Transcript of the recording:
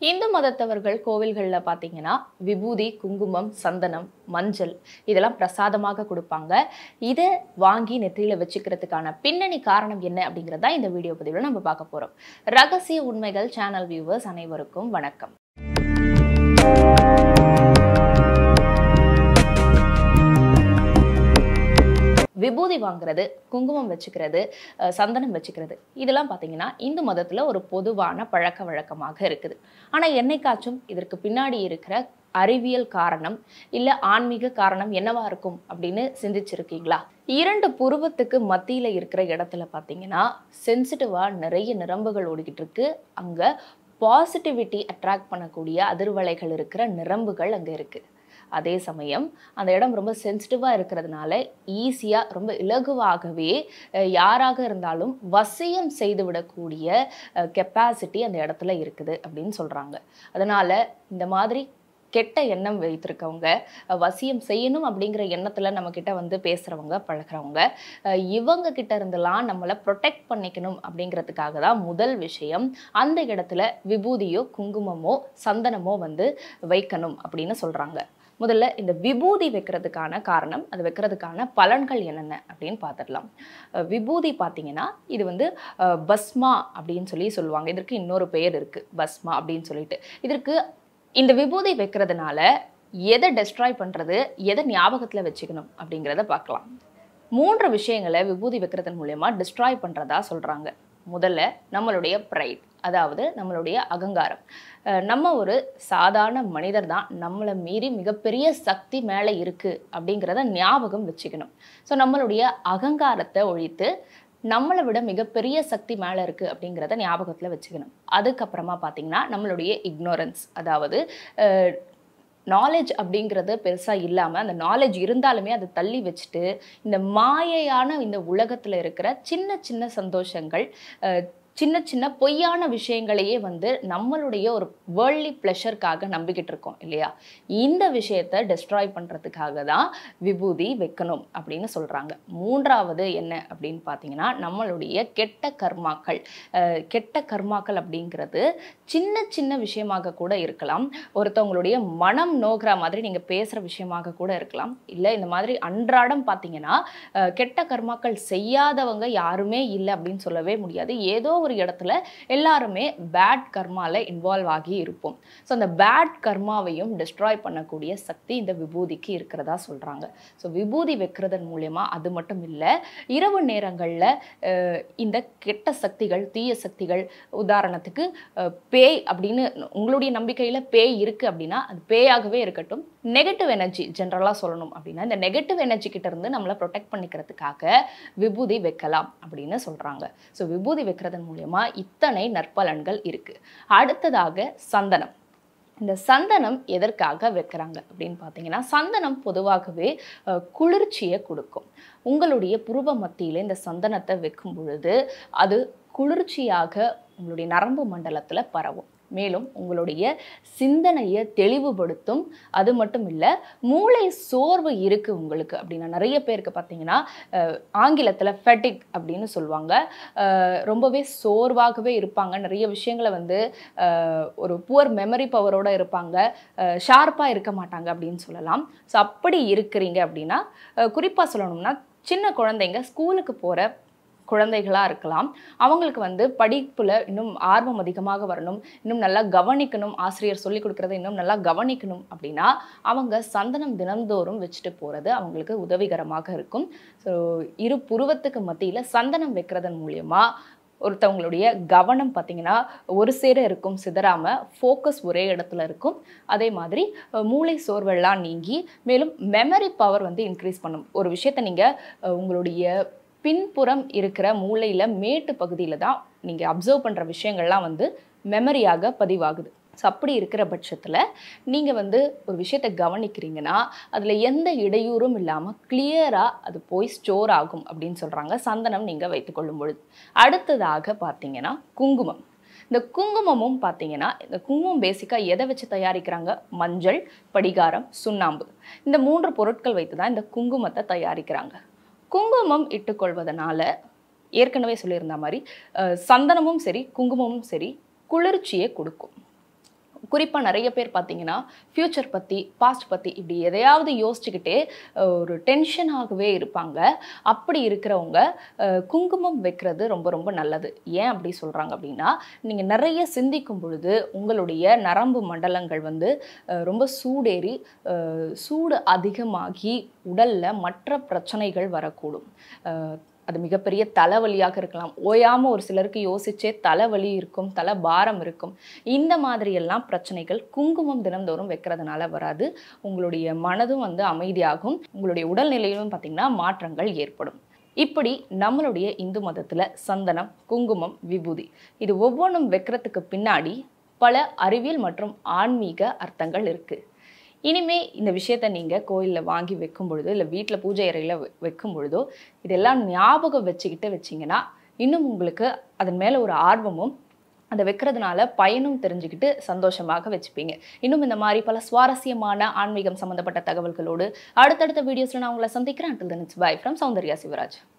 இந்து மதத்தவர்கள் கோவில்களில் பார்த்தீங்கன்னா விபூதி குங்குமம் சந்தனம் மஞ்சள் இதெல்லாம் பிரசாதமாக கொடுப்பாங்க இதை வாங்கி நெற்றியில் வச்சுக்கிறதுக்கான பின்னணி காரணம் என்ன அப்படிங்கிறதா இந்த வீடியோ பதிவில் நம்ம பார்க்க போகிறோம் ரகசிய உண்மைகள் சேனல் வியூவர்ஸ் அனைவருக்கும் வணக்கம் விபூதி வாங்குறது குங்குமம் வச்சுக்கிறது அஹ் சந்தனம் வச்சுக்கிறது இதெல்லாம் பார்த்தீங்கன்னா இந்து மதத்தில் ஒரு பொதுவான பழக்க வழக்கமாக இருக்குது ஆனால் என்னைக்காச்சும் இதற்கு பின்னாடி இருக்கிற அறிவியல் காரணம் இல்லை ஆன்மீக காரணம் என்னவா இருக்கும் அப்படின்னு சிந்திச்சிருக்கீங்களா இரண்டு புருவத்துக்கு மத்தியில் இருக்கிற இடத்துல பார்த்தீங்கன்னா சென்சிட்டிவாக நிறைய நிரம்புகள் ஓடிக்கிட்டு இருக்கு அங்கே பாசிட்டிவிட்டி அட்ராக்ட் பண்ணக்கூடிய அதிர்வலைகள் இருக்கிற நிரம்புகள் அங்கே இருக்குது அதே சமயம் அந்த இடம் ரொம்ப சென்சிட்டிவாக இருக்கிறதுனால ஈஸியாக ரொம்ப இலகுவாகவே அஹ், யாராக இருந்தாலும் வசியம் செய்து விடக்கூடிய கெப்பாசிட்டி அந்த இடத்துல இருக்குது அப்படின்னு சொல்கிறாங்க அதனால் இந்த மாதிரி கெட்ட எண்ணம் வைத்திருக்கவங்க அஹ், வசியம் செய்யணும் அப்படிங்கிற எண்ணத்தில் நம்மக்கிட்ட வந்து பேசுகிறவங்க பழகுறவங்க அஹ், இவங்க கிட்ட இருந்தெல்லாம் நம்மளை ப்ரொடெக்ட் பண்ணிக்கணும் அப்படிங்கிறதுக்காக தான் முதல் விஷயம் அந்த இடத்துல விபூதியோ குங்குமமோ சந்தனமோ வந்து வைக்கணும் அப்படின்னு சொல்கிறாங்க முதல்ல இந்த விபூதி வைக்கிறதுக்கான காரணம் அது வைக்கிறதுக்கான பலன்கள் என்னென்ன அப்படின்னு பார்த்துடலாம் அஹ் விபூதி பார்த்தீங்கன்னா இது வந்து அஹ், பஸ்மா அப்படின்னு சொல்லி சொல்லுவாங்க இதற்கு இன்னொரு பெயர் இருக்குது பஸ்மா அப்படின்னு சொல்லிட்டு இதற்கு இந்த விபூதி வைக்கிறதுனால எதை டெஸ்ட்ராய் பண்ணுறது எதை ஞாபகத்தில் வச்சுக்கணும் அப்படிங்கிறத பார்க்கலாம் மூன்று விஷயங்களை விபூதி வைக்கிறதன் மூலயமா டிஸ்ட்ராய் பண்ணுறதா சொல்கிறாங்க முதல்ல நம்மளுடைய ப்ரைட் அதாவது நம்மளுடைய அகங்காரம் அஹ் நம்ம ஒரு சாதாரண மனிதர் தான் நம்மளை மீறி மிகப்பெரிய சக்தி மேலே இருக்குது அப்படிங்கிறத ஞாபகம் வச்சுக்கணும் ஸோ நம்மளுடைய அகங்காரத்தை ஒழித்து நம்மளை விட மிகப்பெரிய சக்தி மேலே இருக்குது அப்படிங்கிறத ஞாபகத்தில் வச்சுக்கணும் அதுக்கப்புறமா பார்த்தீங்கன்னா நம்மளுடைய இக்னோரன்ஸ் அதாவது நாலேஜ் அப்படிங்கிறது பெருசாக இல்லாமல் அந்த நாலேஜ் இருந்தாலுமே அதை தள்ளி வச்சுட்டு இந்த மாயையான இந்த உலகத்தில் இருக்கிற சின்ன சின்ன சந்தோஷங்கள் அஹ், சின்ன சின்ன பொய்யான விஷயங்களையே வந்து நம்மளுடைய ஒரு வேர்ல்ட்லி ப்ளஷருக்காக நம்பிக்கிட்டு இருக்கோம் இல்லையா இந்த விஷயத்தை டெஸ்ட்ராய் பண்ணுறதுக்காக தான் விபூதி வைக்கணும் அப்படின்னு சொல்கிறாங்க மூன்றாவது என்ன அப்படின்னு பார்த்தீங்கன்னா நம்மளுடைய கெட்ட கர்மாக்கள் அஹ், கெட்ட கர்மாக்கள் அப்படிங்கிறது சின்ன சின்ன விஷயமாக கூட இருக்கலாம் ஒருத்தவங்களுடைய மனம் நோகிற மாதிரி நீங்கள் பேசுகிற விஷயமாக கூட இருக்கலாம் இல்லை இந்த மாதிரி அன்றாடம் பார்த்தீங்கன்னா அஹ், கெட்ட கர்மாக்கள் செய்யாதவங்க யாருமே இல்லை அப்படின்னு சொல்லவே முடியாது ஏதோ ஒரு இடத்துல எல்லாருமே பேட் கர்மால இன்வால்வ் ஆகி இருப்போம் ஸோ அந்த பேட் கர்மாவையும் டிஸ்ட்ராய் பண்ணக்கூடிய சக்தி இந்த விபூதிக்கு இருக்கிறதா சொல்கிறாங்க ஸோ விபூதி வைக்கிறதன் மூலயமா அது மட்டும் இல்லை இரவு நேரங்களில் இந்த கெட்ட சக்திகள் தீய சக்திகள் உதாரணத்துக்கு அஹ், பேய் அப்படின்னு உங்களுடைய நம்பிக்கையில் பேய் இருக்குது அப்படின்னா அது பேயாகவே இருக்கட்டும் நெகட்டிவ் எனர்ஜி ஜென்ரலாக சொல்லணும் அப்படின்னா இந்த நெகட்டிவ் எனர்ஜி கிட்ட இருந்து நம்மளை ப்ரொடெக்ட் பண்ணிக்கிறதுக்காக விபூதி வைக்கலாம் அப்படின்னு சொல்கிறாங்க ஸோ விபூதி வைக்கிறதன் மூலயமா இத்தனை நற்பலன்கள் இருக்குது அடுத்ததாக சந்தனம் இந்த சந்தனம் எதற்காக வைக்கிறாங்க அப்படின்னு பார்த்தீங்கன்னா சந்தனம் பொதுவாகவே அஹ், குளிர்ச்சியை கொடுக்கும் உங்களுடைய புருவ மத்தியில் இந்த சந்தனத்தை வைக்கும் பொழுது அது குளிர்ச்சியாக உங்களுடைய நரம்பு மண்டலத்தில் பரவும் மேலும் உங்களுடைய சிந்தனையை தெளிவுபடுத்தும் அது மட்டும் இல்லை மூளை சோர்வு இருக்குது உங்களுக்கு அப்படின்னா நிறைய பேருக்கு பார்த்தீங்கன்னா அஹ், ஆங்கிலத்தில் ஃபெட்டிக் அப்படின்னு சொல்லுவாங்க அஹ், ரொம்பவே சோர்வாகவே இருப்பாங்க நிறைய விஷயங்களை வந்து அஹ், ஒரு புவர் மெமரி பவரோட இருப்பாங்க ஷார்ப்பாக இருக்க மாட்டாங்க அப்படின்னு சொல்லலாம் ஸோ அப்படி இருக்கிறீங்க அப்படின்னா குறிப்பாக சொல்லணும்னா சின்ன குழந்தைங்க ஸ்கூலுக்கு போகிற குழந்தைகளாக இருக்கலாம் அவங்களுக்கு வந்து படிப்பில் இன்னும் ஆர்வம் அதிகமாக வரணும் இன்னும் நல்லா கவனிக்கணும் ஆசிரியர் சொல்லிக் கொடுக்குறத இன்னும் நல்லா கவனிக்கணும் அப்படின்னா அவங்க சந்தனம் தினந்தோறும் வச்சுட்டு போகிறது அவங்களுக்கு உதவிகரமாக இருக்கும் ஸோ இரு புருவத்துக்கு மத்தியில் சந்தனம் வைக்கிறதன் மூலியமா ஒருத்தவங்களுடைய கவனம் பார்த்தீங்கன்னா ஒரு சேர இருக்கும் சிதறாமல் ஃபோக்கஸ் ஒரே இடத்துல இருக்கும் அதே மாதிரி அஹ், மூளை சோர்வெல்லாம் நீங்கி மேலும் மெமரி பவர் வந்து இன்க்ரீஸ் பண்ணும் ஒரு விஷயத்தை நீங்கள் உங்களுடைய பின்புறம் இருக்கிற மூளையில் மேட்டு பகுதியில் தான் நீங்கள் அப்சர்வ் பண்ணுற விஷயங்கள்லாம் வந்து மெமரியாக பதிவாகுது ஸோ அப்படி இருக்கிற பட்சத்தில் நீங்கள் வந்து ஒரு விஷயத்தை கவனிக்கிறீங்கன்னா அதில் எந்த இடையூறும் இல்லாமல் கிளியராக அது போய் ஸ்டோர் ஆகும் அப்படின்னு சொல்கிறாங்க சந்தனம் நீங்கள் வைத்துக்கொள்ளும் பொழுது அடுத்ததாக பார்த்தீங்கன்னா குங்குமம் இந்த குங்குமமும் பார்த்தீங்கன்னா இந்த குங்குமம் பேசிக்காக எதை வச்சு தயாரிக்கிறாங்க மஞ்சள் படிகாரம் சுண்ணாம்பு இந்த மூன்று பொருட்கள் வைத்து தான் இந்த குங்குமத்தை தயாரிக்கிறாங்க குங்குமம் இட்டுக்கொள்வதனால ஏற்கனவே சொல்லியிருந்த மாதிரி அஹ், சந்தனமும் சரி குங்குமமும் சரி குளிர்ச்சியை கொடுக்கும் குறிப்பாக நிறைய பேர் பார்த்தீங்கன்னா ஃப்யூச்சர் பற்றி பாஸ்ட் பற்றி இப்படி எதையாவது யோசிச்சுக்கிட்டே அஹ், ஒரு டென்ஷனாகவே இருப்பாங்க அப்படி இருக்கிறவங்க அஹ், குங்குமம் வைக்கிறது ரொம்ப ரொம்ப நல்லது ஏன் அப்படி சொல்கிறாங்க அப்படின்னா நீங்கள் நிறைய சிந்திக்கும் பொழுது உங்களுடைய நரம்பு மண்டலங்கள் வந்து அஹ், ரொம்ப சூடேறி அஹ், சூடு அதிகமாகி உடலில் மற்ற பிரச்சனைகள் வரக்கூடும் அஹ், அது மிகப்பெரிய தலைவலியாக இருக்கலாம் ஓயாமல் ஒரு சிலருக்கு யோசிச்சே தலைவலி இருக்கும் தலை பாரம் இருக்கும் இந்த மாதிரியெல்லாம் பிரச்சனைகள் குங்குமம் தினந்தோறும் வைக்கிறதுனால வராது உங்களுடைய மனதும் வந்து அமைதியாகும் உங்களுடைய உடல்நிலையிலும் பார்த்திங்கன்னா மாற்றங்கள் ஏற்படும் இப்படி நம்மளுடைய இந்து மதத்தில் சந்தனம் குங்குமம் விபூதி இது ஒவ்வொன்றும் வைக்கிறதுக்கு பின்னாடி பல அறிவியல் மற்றும் ஆன்மீக அர்த்தங்கள் இருக்குது இனிமே இந்த விஷயத்த நீங்கள் கோயிலில் வாங்கி வைக்கும் பொழுதோ இல்லை வீட்டில் பூஜை அறையில் வெ- வைக்கும் பொழுதோ இதெல்லாம் ஞாபகம் வச்சுக்கிட்டு வச்சிங்கன்னா இன்னும் உங்களுக்கு அதன் மேலே ஒரு ஆர்வமும் அதை வைக்கிறதுனால பயனும் தெரிஞ்சுக்கிட்டு சந்தோஷமாக வச்சுப்பீங்க இன்னும் இந்த மாதிரி பல சுவாரஸ்யமான ஆன்மீகம் சம்மந்தப்பட்ட தகவல்களோடு அடுத்தடுத்த வீடியோஸில் நான் உங்களை சந்திக்கிறேன் until then it's bye from Soundarya Shivraj